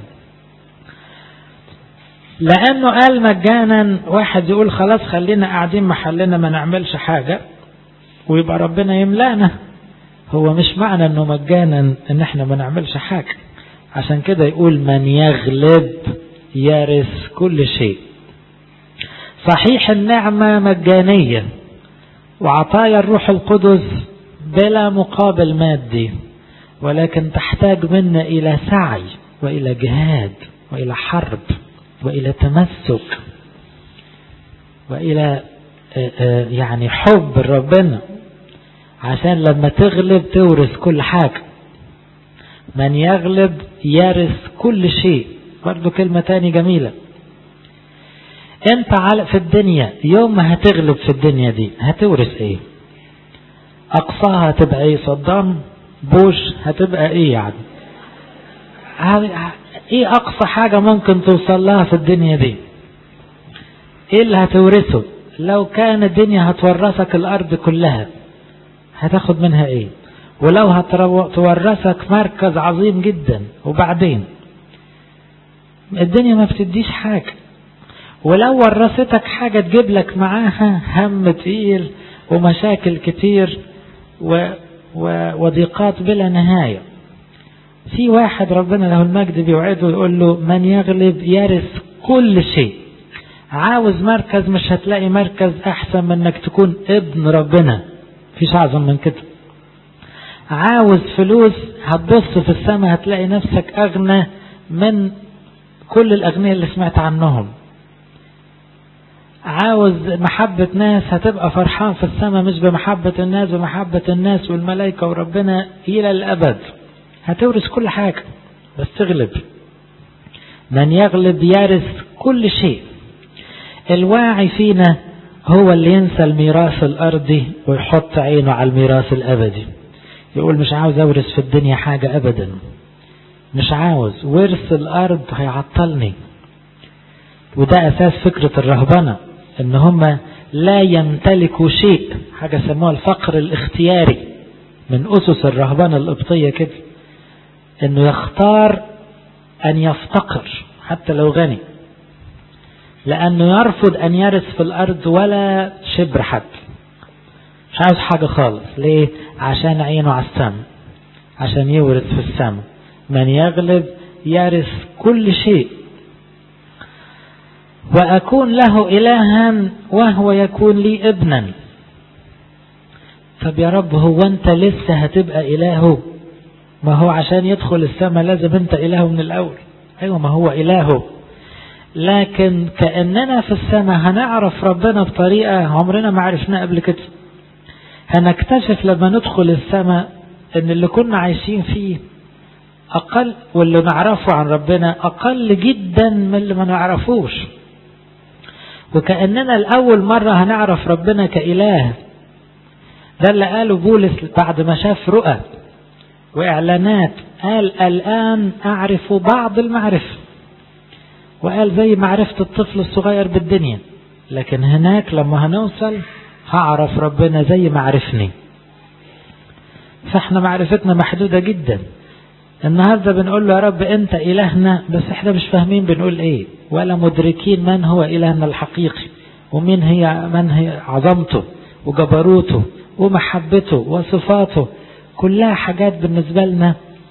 لأنه قال مجانا واحد يقول خلاص خلينا قاعدين محلنا ما نعملش حاجة ويبقى ربنا يملانا هو مش معنى انه مجانا ان احنا ما نعملش حاجة عشان كده يقول من يغلب يرث كل شيء صحيح النعمة مجانية وعطايا الروح القدس بلا مقابل مادي ولكن تحتاج منا إلى سعي وإلى جهاد وإلى حرب وإلى تمسك وإلى يعني حب ربنا عشان لما تغلب تورث كل حاجة من يغلب يرث كل شيء برضو كلمة تاني جميلة انت في الدنيا يوم ما هتغلب في الدنيا دي هتورث ايه اقصاها هتبقى ايه صدام بوش هتبقى ايه يعني ايه اقصى حاجة ممكن توصل لها في الدنيا دي ايه اللي هتورثه لو كان الدنيا هتورثك الارض كلها هتاخد منها ايه ولو هتورثك مركز عظيم جدا وبعدين الدنيا ما بتديش حاجة ولو ورثتك حاجة تجيب لك معاها هم تقيل ومشاكل كتير و... و... وضيقات بلا نهاية في واحد ربنا له المجد بيوعده يقول له من يغلب يرث كل شيء عاوز مركز مش هتلاقي مركز احسن من انك تكون ابن ربنا فيش اعظم من كده عاوز فلوس هتبص في السماء هتلاقي نفسك اغنى من كل الاغنياء اللي سمعت عنهم عاوز محبة ناس هتبقى فرحان في السماء مش بمحبة الناس بمحبة الناس والملائكة وربنا إلى الأبد هتورث كل حاجة بس تغلب من يغلب يرث كل شيء الواعي فينا هو اللي ينسى الميراث الأرضي ويحط عينه على الميراث الأبدي يقول مش عاوز أورث في الدنيا حاجة أبدا مش عاوز ورث الأرض هيعطلني وده أساس فكرة الرهبنة إن هم لا يمتلكوا شيء حاجة سموها الفقر الاختياري من أسس الرهبنة القبطية كده إنه يختار أن يفتقر حتى لو غني لأنه يرفض أن يرث في الأرض ولا شبر حتى مش عاوز حاجة خالص ليه عشان عينه على السماء عشان يورث في السماء من يغلب يرث كل شيء وأكون له إلها وهو يكون لي ابنا طب يا رب هو أنت لسه هتبقى إلهه ما هو عشان يدخل السماء لازم أنت إلهه من الأول أيوة ما هو إلهه لكن كأننا في السماء هنعرف ربنا بطريقة عمرنا ما عرفناها قبل كده هنكتشف لما ندخل السماء ان اللي كنا عايشين فيه اقل واللي نعرفه عن ربنا اقل جدا من اللي ما نعرفوش وكأننا الأول مرة هنعرف ربنا كإله ده اللي قاله بولس بعد ما شاف رؤى وإعلانات قال الآن أعرف بعض المعرفة وقال زي معرفة الطفل الصغير بالدنيا لكن هناك لما هنوصل هعرف ربنا زي ما عرفني فاحنا معرفتنا محدودة جدا النهاردة بنقول له يا رب انت الهنا بس احنا مش فاهمين بنقول ايه ولا مدركين من هو الهنا الحقيقي ومين هي من هي عظمته وجبروته ومحبته وصفاته كلها حاجات بالنسبة لنا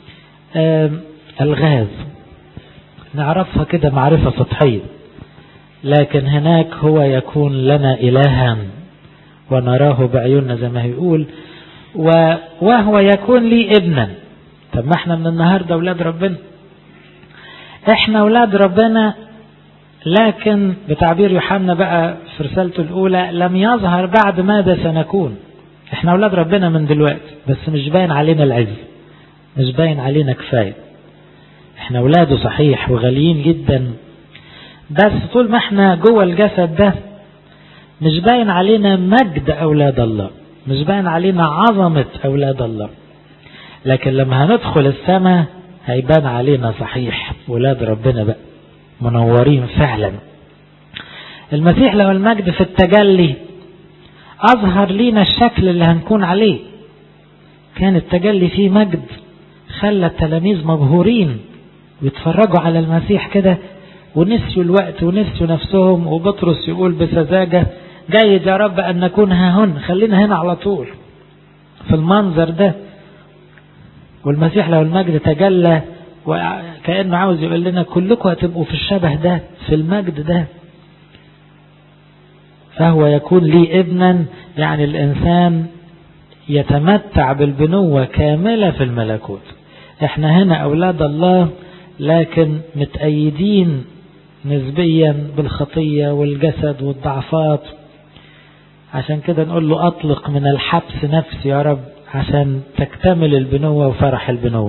الغاز نعرفها كده معرفة سطحية لكن هناك هو يكون لنا إلها ونراه بعيوننا زي ما يقول وهو يكون لي ابنا طب ما احنا من النهاردة أولاد ربنا احنا أولاد ربنا لكن بتعبير يوحنا بقى في رسالته الأولى لم يظهر بعد ماذا سنكون احنا أولاد ربنا من دلوقتي بس مش باين علينا العز مش باين علينا كفاية احنا ولاده صحيح وغاليين جدا بس طول ما احنا جوه الجسد ده مش باين علينا مجد أولاد الله مش باين علينا عظمة أولاد الله لكن لما هندخل السماء هيبان علينا صحيح ولاد ربنا بقى منورين فعلا المسيح له المجد في التجلي أظهر لينا الشكل اللي هنكون عليه كان التجلي فيه مجد خلى التلاميذ مبهورين ويتفرجوا على المسيح كده ونسيوا الوقت ونسيوا نفسهم وبطرس يقول بسذاجة جيد يا رب أن نكون ها هن خلينا هنا على طول في المنظر ده والمسيح له المجد تجلى وكأنه عاوز يقول لنا كلكم هتبقوا في الشبه ده في المجد ده فهو يكون لي ابنا يعني الإنسان يتمتع بالبنوة كاملة في الملكوت احنا هنا أولاد الله لكن متأيدين نسبيا بالخطية والجسد والضعفات عشان كده نقول له أطلق من الحبس نفسي يا رب عشان تكتمل البنوة وفرح البنوة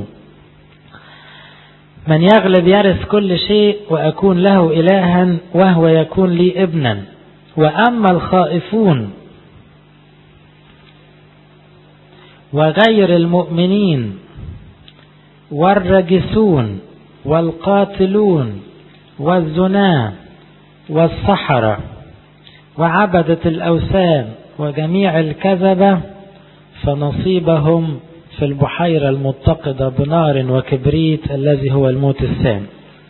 من يغلب يرث كل شيء وأكون له إلها وهو يكون لي ابنا وأما الخائفون وغير المؤمنين والرجسون والقاتلون والزنا والسحرة وعبدة الأوثان وجميع الكذبة فنصيبهم في البحيرة المتقدة بنار وكبريت الذي هو الموت الثاني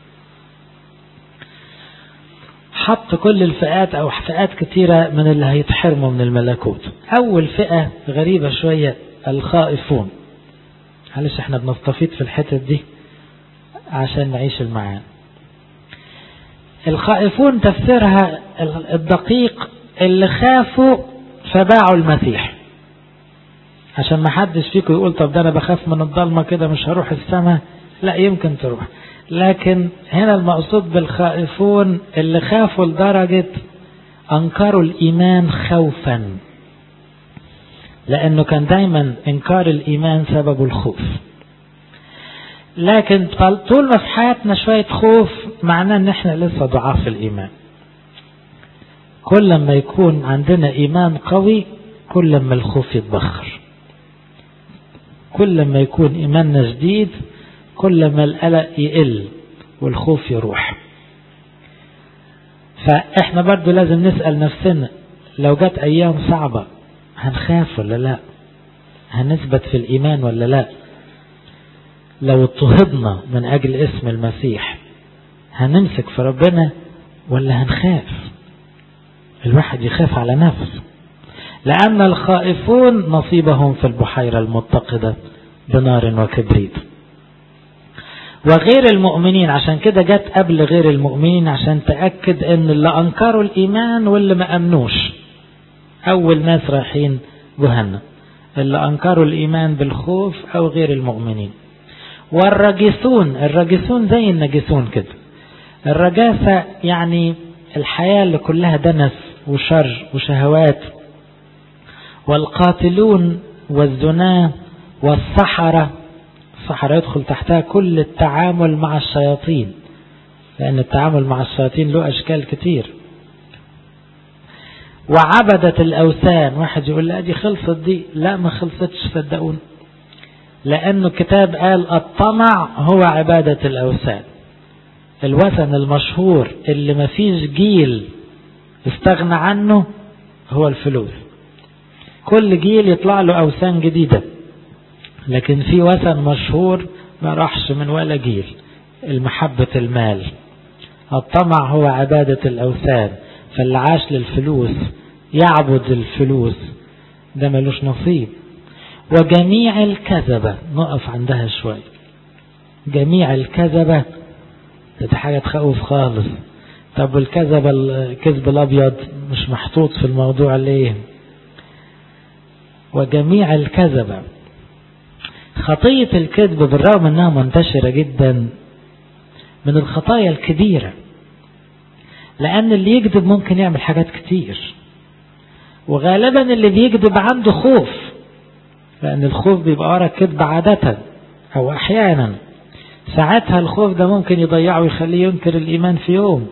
حط كل الفئات أو فئات كثيرة من اللي هيتحرموا من الملكوت أول فئة غريبة شوية الخائفون معلش احنا بنستفيد في الحتة دي عشان نعيش المعاني الخائفون تفسيرها الدقيق اللي خافوا فباعوا المسيح عشان ما حدش فيكم يقول طب ده انا بخاف من الضلمه كده مش هروح السماء لا يمكن تروح لكن هنا المقصود بالخائفون اللي خافوا لدرجة أنكروا الإيمان خوفا لأنه كان دايما إنكار الإيمان سبب الخوف لكن طول ما في حياتنا شوية خوف معناه ان احنا لسه ضعاف الإيمان كل ما يكون عندنا إيمان قوي كل ما الخوف يتبخر كل ما يكون إيماننا جديد كل ما القلق يقل والخوف يروح فإحنا برضو لازم نسأل نفسنا لو جت أيام صعبة هنخاف ولا لا هنثبت في الإيمان ولا لا لو اضطهدنا من أجل اسم المسيح هنمسك في ربنا ولا هنخاف الواحد يخاف على نفسه لأن الخائفون نصيبهم في البحيرة المتقدة بنار وكبريت وغير المؤمنين عشان كده جت قبل غير المؤمنين عشان تأكد ان اللي انكروا الايمان واللي ما امنوش اول ناس رايحين جهنم اللي انكروا الايمان بالخوف او غير المؤمنين والرجسون الرجسون زي النجسون كده الرجاسة يعني الحياة اللي كلها دنس وشر وشهوات والقاتلون والزنا والسحرة السحرة يدخل تحتها كل التعامل مع الشياطين لأن التعامل مع الشياطين له أشكال كتير وعبدة الأوثان واحد يقول لا دي خلصت دي لا ما خلصتش صدقون لأنه الكتاب قال الطمع هو عبادة الأوثان الوثن المشهور اللي ما فيش جيل استغنى عنه هو الفلوس كل جيل يطلع له أوثان جديدة لكن في وثن مشهور ما راحش من ولا جيل المحبة المال الطمع هو عبادة الأوثان فاللي عاش للفلوس يعبد الفلوس ده ملوش نصيب وجميع الكذبة نقف عندها شوي جميع الكذبة دي حاجة تخوف خالص طب والكذبة الكذب الأبيض مش محطوط في الموضوع ليه وجميع الكذبة خطية الكذب بالرغم انها منتشرة جدا من الخطايا الكبيرة لأن اللي يكذب ممكن يعمل حاجات كتير وغالبا اللي بيكذب عنده خوف لأن الخوف بيبقى ورا الكذب عادة أو أحيانا ساعتها الخوف ده ممكن يضيعه ويخليه ينكر الإيمان في يوم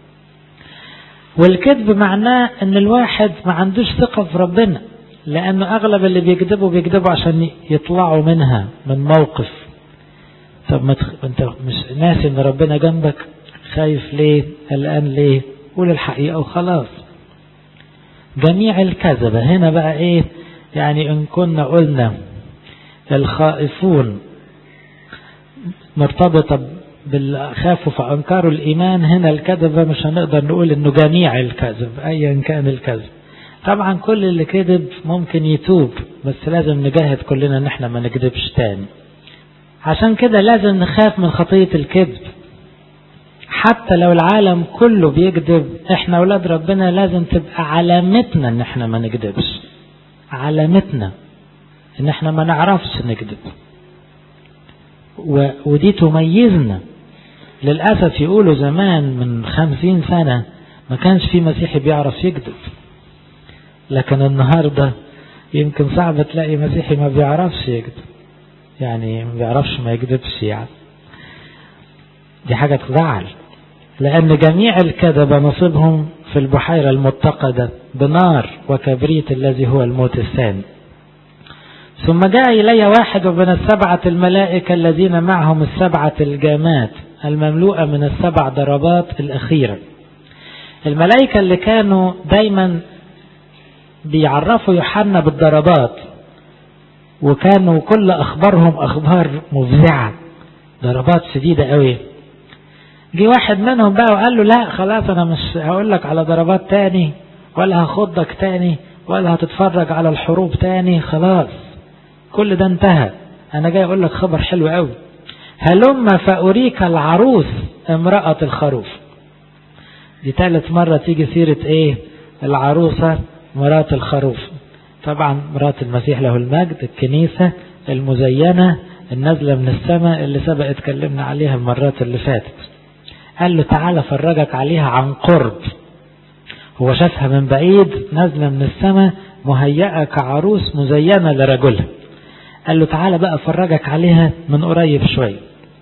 والكذب معناه ان الواحد ما عندوش ثقة في ربنا لانه اغلب اللي بيكذبوا بيكذبوا عشان يطلعوا منها من موقف طب ما تخ... انت مش ناسي ان ربنا جنبك خايف ليه قلقان ليه قول الحقيقة وخلاص جميع الكذبة هنا بقى ايه يعني ان كنا قلنا الخائفون مرتبطة بالخافوا فأنكروا الإيمان هنا الكذبة مش هنقدر نقول إنه جميع الكذب أيا كان الكذب طبعا كل اللي كذب ممكن يتوب بس لازم نجاهد كلنا إن احنا ما نكذبش تاني عشان كده لازم نخاف من خطية الكذب حتى لو العالم كله بيكذب احنا اولاد ربنا لازم تبقى علامتنا ان احنا ما نكذبش علامتنا ان احنا ما نعرفش نكذب و... ودي تميزنا للأسف يقولوا زمان من خمسين سنة ما كانش في مسيحي بيعرف يكذب لكن النهاردة يمكن صعب تلاقي مسيحي ما بيعرفش يكذب يعني ما بيعرفش ما يكذبش يعني دي حاجة تزعل لأن جميع الكذبة نصيبهم في البحيرة المتقدة بنار وكبريت الذي هو الموت الثاني ثم جاء إلي واحد من السبعة الملائكة الذين معهم السبعة الجامات المملوءة من السبع ضربات الأخيرة الملائكة اللي كانوا دايما بيعرفوا يوحنا بالضربات وكانوا كل أخبارهم أخبار مفزعة ضربات شديدة قوي جه واحد منهم بقى وقال له لا خلاص أنا مش هقول لك على ضربات تاني ولا هخضك تاني ولا هتتفرج على الحروب تاني خلاص كل ده انتهى أنا جاي أقول لك خبر حلو قوي هلم فأريك العروس امرأة الخروف دي ثالث مرة تيجي سيرة ايه العروسة مرات الخروف طبعا مرات المسيح له المجد الكنيسة المزينة النازلة من السماء اللي سبق اتكلمنا عليها المرات اللي فاتت قال له تعالى فرجك عليها عن قرب هو شافها من بعيد نازلة من السماء مهيئة كعروس مزينة لرجلها قال له تعالى بقى فرجك عليها من قريب شوية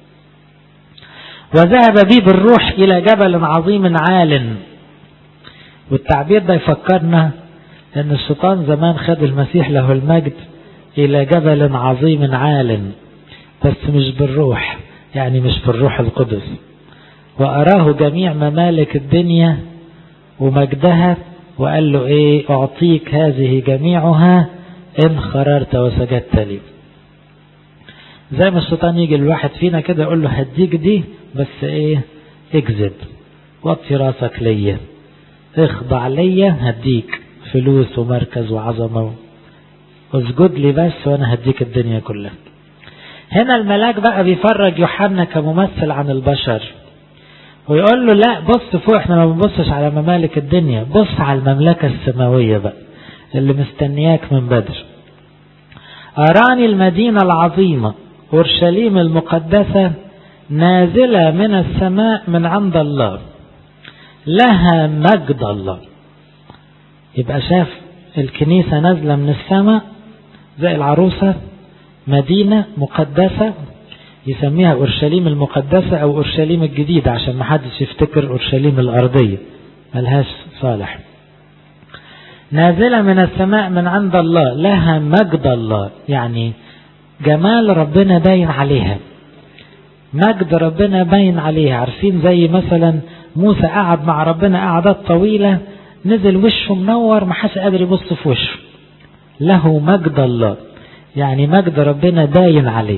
وذهب بي بالروح إلى جبل عظيم عال والتعبير ده يفكرنا أن الشيطان زمان خد المسيح له المجد إلى جبل عظيم عال بس مش بالروح يعني مش بالروح القدس وأراه جميع ممالك الدنيا ومجدها وقال له إيه أعطيك هذه جميعها إن خررت وسجدت لي زي ما الشيطان يجي الواحد فينا كده يقول له هديك دي بس ايه اكذب وطي راسك ليا اخضع ليا هديك فلوس ومركز وعظمة اسجد لي بس وانا هديك الدنيا كلها هنا الملاك بقى بيفرج يوحنا كممثل عن البشر ويقول له لا بص فوق احنا ما بنبصش على ممالك الدنيا بص على المملكة السماوية بقى اللي مستنياك من بدر أراني المدينة العظيمة أورشليم المقدسة نازلة من السماء من عند الله لها مجد الله يبقى شاف الكنيسة نازلة من السماء زي العروسة مدينة مقدسة يسميها أورشليم المقدسة أو أورشليم الجديدة عشان ما حدش يفتكر أورشليم الأرضية ملهاش صالح نازلة من السماء من عند الله لها مجد الله يعني جمال ربنا باين عليها مجد ربنا باين عليها عارفين زي مثلا موسى قعد مع ربنا قعدات طويلة نزل وشه منور ما حدش قادر يبص في وشه له مجد الله يعني مجد ربنا باين عليه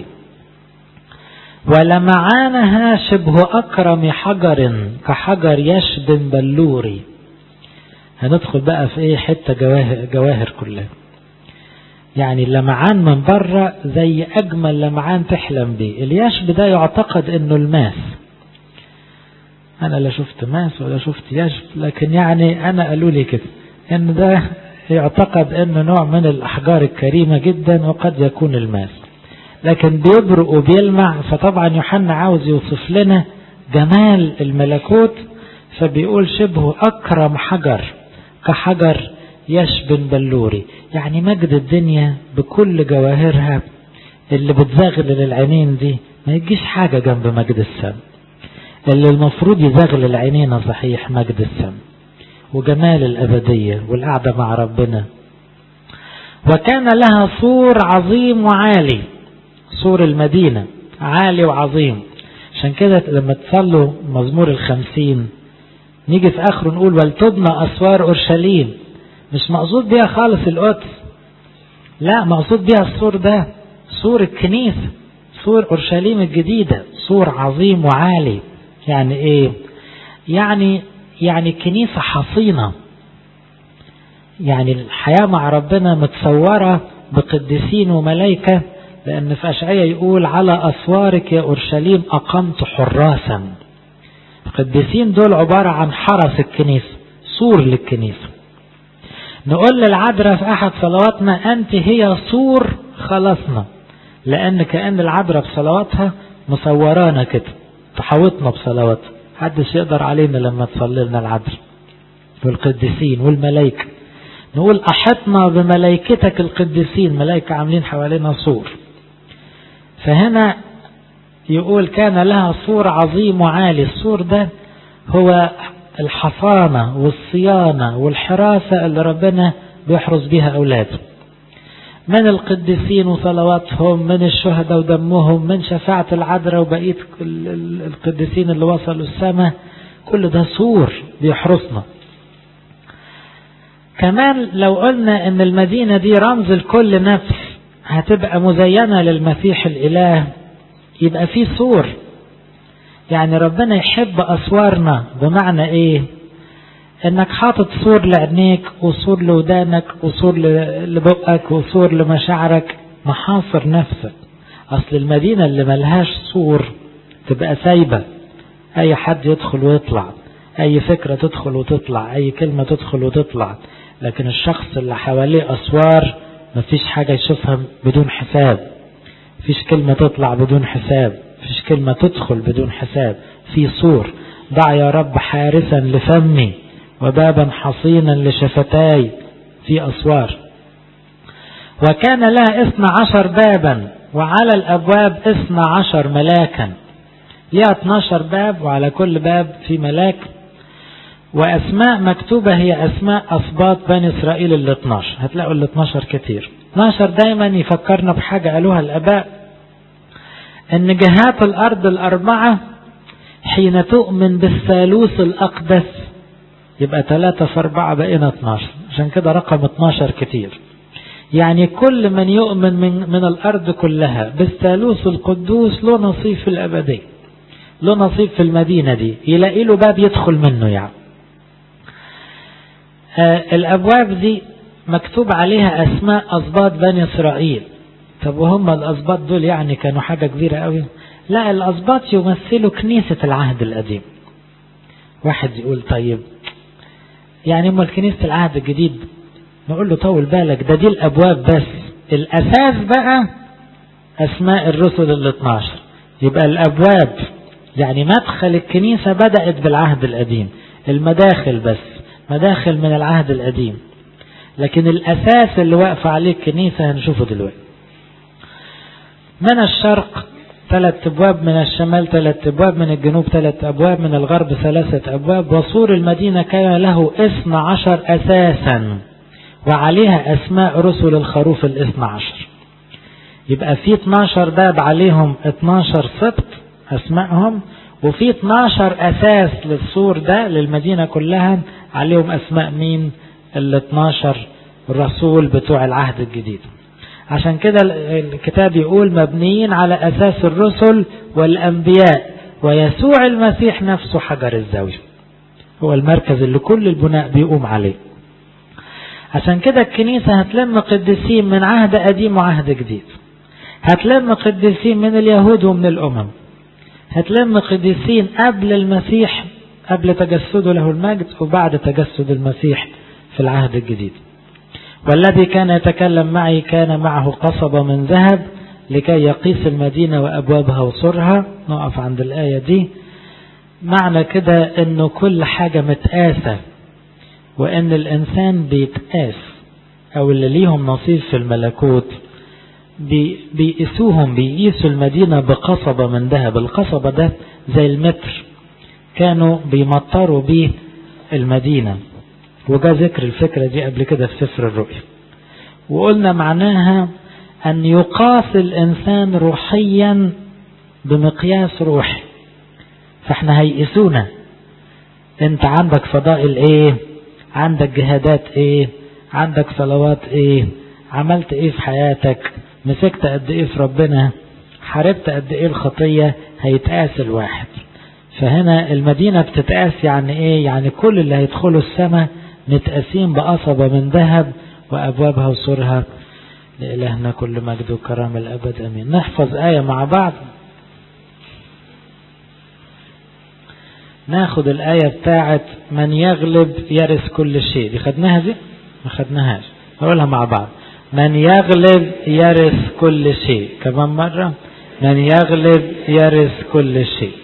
ولمعانها شبه أكرم حجر كحجر يشبن بلوري هندخل بقى في ايه حتة جواهر, جواهر كلها يعني اللمعان من بره زي اجمل لمعان تحلم بيه اليشب ده يعتقد انه الماس انا لا شفت ماس ولا شفت يشب لكن يعني انا قالوا لي كده ان ده يعتقد انه نوع من الاحجار الكريمة جدا وقد يكون الماس لكن بيبرق وبيلمع فطبعا يوحنا عاوز يوصف لنا جمال الملكوت فبيقول شبه اكرم حجر كحجر يشبن بلوري يعني مجد الدنيا بكل جواهرها اللي بتزغلل العينين دي ما يجيش حاجة جنب مجد السم اللي المفروض يزغلل عينينا صحيح مجد السم وجمال الأبدية والقعدة مع ربنا وكان لها سور عظيم وعالي سور المدينة عالي وعظيم عشان كده لما تصلوا مزمور الخمسين نيجي في آخره نقول ولتبنى أسوار أورشليم مش مقصود بيها خالص القدس لا مقصود بيها السور ده سور الكنيسة سور أورشليم الجديدة سور عظيم وعالي يعني إيه يعني يعني كنيسة حصينة يعني الحياة مع ربنا متصورة بقديسين وملائكة لأن في أشعية يقول على أسوارك يا أورشليم أقمت حراسا القديسين دول عبارة عن حرس الكنيسة سور للكنيسة نقول للعذراء في أحد صلواتنا أنت هي سور خلصنا لأن كأن العذراء بصلواتها مصورانا كده تحوطنا بصلواتها محدش يقدر علينا لما تصلي لنا العذراء والقديسين والملائكة نقول أحطنا بملائكتك القديسين ملائكة عاملين حوالينا سور فهنا يقول كان لها سور عظيم وعالي السور ده هو الحصانة والصيانة والحراسة اللي ربنا بيحرس بها أولاده من القديسين وصلواتهم من الشهداء ودمهم من شفاعة العذراء وبقية القديسين اللي وصلوا السماء كل ده سور بيحرسنا كمان لو قلنا ان المدينة دي رمز لكل نفس هتبقى مزينة للمسيح الإله يبقى في سور يعني ربنا يحب أسوارنا بمعنى إيه إنك حاطط سور لعينيك وسور لودانك وسور لبقك وسور لمشاعرك محاصر نفسك أصل المدينة اللي ملهاش سور تبقى سايبة أي حد يدخل ويطلع أي فكرة تدخل وتطلع أي كلمة تدخل وتطلع لكن الشخص اللي حواليه أسوار مفيش حاجة يشوفها بدون حساب مفيش كلمة تطلع بدون حساب مفيش كلمة تدخل بدون حساب في سور ضع يا رب حارسا لفمي وبابا حصينا لشفتاي في أسوار وكان لها اثنى عشر بابا وعلى الأبواب اثنى عشر ملاكا ليها 12 باب وعلى كل باب في ملاك وأسماء مكتوبة هي أسماء أسباط بني إسرائيل ال 12 هتلاقوا ال 12 كتير 12 دايما يفكرنا بحاجة قالوها الآباء أن جهات الأرض الأربعة حين تؤمن بالثالوث الأقدس يبقى 3 في 4 بقينا 12 عشان كده رقم 12 كتير يعني كل من يؤمن من, من الأرض كلها بالثالوث القدوس له نصيب في الأبدية له نصيب في المدينة دي يلاقي له باب يدخل منه يعني آه الأبواب دي مكتوب عليها أسماء أسباط بني إسرائيل طب وهم الأسباط دول يعني كانوا حاجة كبيرة قوي لا الأسباط يمثلوا كنيسة العهد القديم واحد يقول طيب يعني امال كنيسة العهد الجديد نقول له طول بالك ده دي الأبواب بس الأساس بقى أسماء الرسل ال 12 يبقى الأبواب يعني مدخل الكنيسة بدأت بالعهد القديم المداخل بس مداخل من العهد القديم لكن الأساس اللي واقف عليه الكنيسة هنشوفه دلوقتي من الشرق ثلاث أبواب من الشمال ثلاث أبواب من الجنوب ثلاث أبواب من الغرب ثلاثة أبواب وسور المدينة كان له اثنى عشر أساسا وعليها أسماء رسل الخروف الاثنى عشر يبقى في 12 باب عليهم 12 سبط أسمائهم وفي 12 أساس للسور ده للمدينة كلها عليهم أسماء مين ال 12 رسول بتوع العهد الجديد عشان كده الكتاب يقول مبنيين على أساس الرسل والأنبياء ويسوع المسيح نفسه حجر الزاوية هو المركز اللي كل البناء بيقوم عليه عشان كده الكنيسة هتلم قديسين من عهد قديم وعهد جديد هتلم قديسين من اليهود ومن الأمم هتلم قديسين قبل المسيح قبل تجسده له المجد وبعد تجسد المسيح في العهد الجديد والذي كان يتكلم معي كان معه قصبة من ذهب لكي يقيس المدينة وأبوابها وسرها نقف عند الآية دي معنى كده انه كل حاجة متقاسة وان الانسان بيتقاس او اللي ليهم نصيب في الملكوت بي بيقيسوهم بيقيسوا المدينة بقصبة من ذهب القصبة ده زي المتر كانوا بيمطروا بيه المدينة وجاء ذكر الفكرة دي قبل كده في سفر الرؤيا وقلنا معناها أن يقاس الإنسان روحيا بمقياس روحي فاحنا هيقيسونا انت عندك فضائل ايه عندك جهادات ايه عندك صلوات ايه عملت ايه في حياتك مسكت قد ايه في ربنا حاربت قد ايه الخطية هيتقاس الواحد فهنا المدينة بتتقاس يعني ايه يعني كل اللي هيدخلوا السماء متقاسين بقصبة من ذهب وابوابها وسورها لإلهنا كل مجد وكرام الأبد أمين نحفظ آية مع بعض ناخد الآية بتاعت من يغلب يرث كل شيء دي خدناها دي ما خدناهاش نقولها مع بعض من يغلب يرث كل شيء كمان مرة من يغلب يرث كل شيء